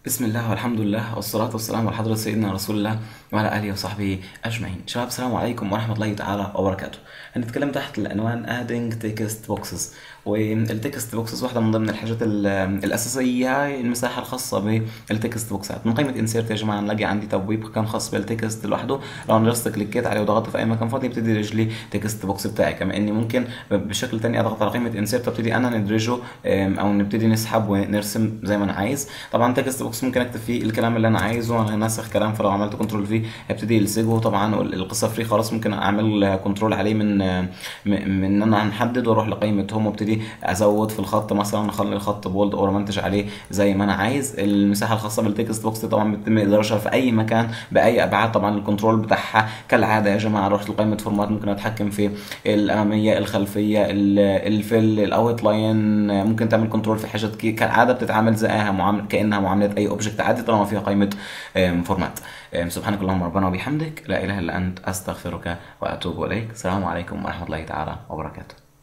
بسم الله والحمد لله والصلاة والسلام على حضرة سيدنا رسول الله وعلى آله وصحبه أجمعين شباب السلام عليكم ورحمة الله تعالى وبركاته هنتكلم تحت العنوان adding text boxes والتكست بوكسز واحدة من ضمن الحاجات ال- الأساسية هي المساحة الخاصة بالتكست بوكسات من قائمة انسيرت يا جماعة نلاقي عندي تبويب كان خاص بالتكست لوحده لو انا جست كليكيت عليه وضغطت في أي مكان فاضي يبتدي يدرج لي تكست بوكس بتاعي كما إني ممكن بشكل تاني أضغط على قائمة انسيرت وابتدي أنا ندرجه أم، أو نبتدي نسحب ونرسم زي ما أنا عايز طبعا تكست بوكس ممكن أكتب فيه الكلام اللي أنا عايزه أنا ناسخ كلام فلو عملت كنترول في هيبتدي يلصقه طبعا القصة فري خلاص ممكن أعمل كنترول عليه من من من ان انا هنحدد واروح لقائمه هوم وابتدي ازود في الخط مثلا اخلي الخط بولد او منتج عليه زي ما انا عايز المساحه الخاصه بالتكست بوكس دي طبعا بتتم ادارتها في اي مكان باي ابعاد طبعا الكنترول بتاعها كالعاده يا جماعه رحت لقائمه فورمات ممكن اتحكم في الاماميه الخلفيه ال- الفل الاوت لاين ممكن تعمل كنترول في حاجات كي- كالعاده بتتعامل زيها معامله كانها معامله اي اوبجكت عادي طالما فيها قائمه أم، فورمات أم، سبحانك اللهم ربنا وبحمدك لا اله الا انت استغفرك واتوب اليك السلام عليكم ورحمه الله تعالى وبركاته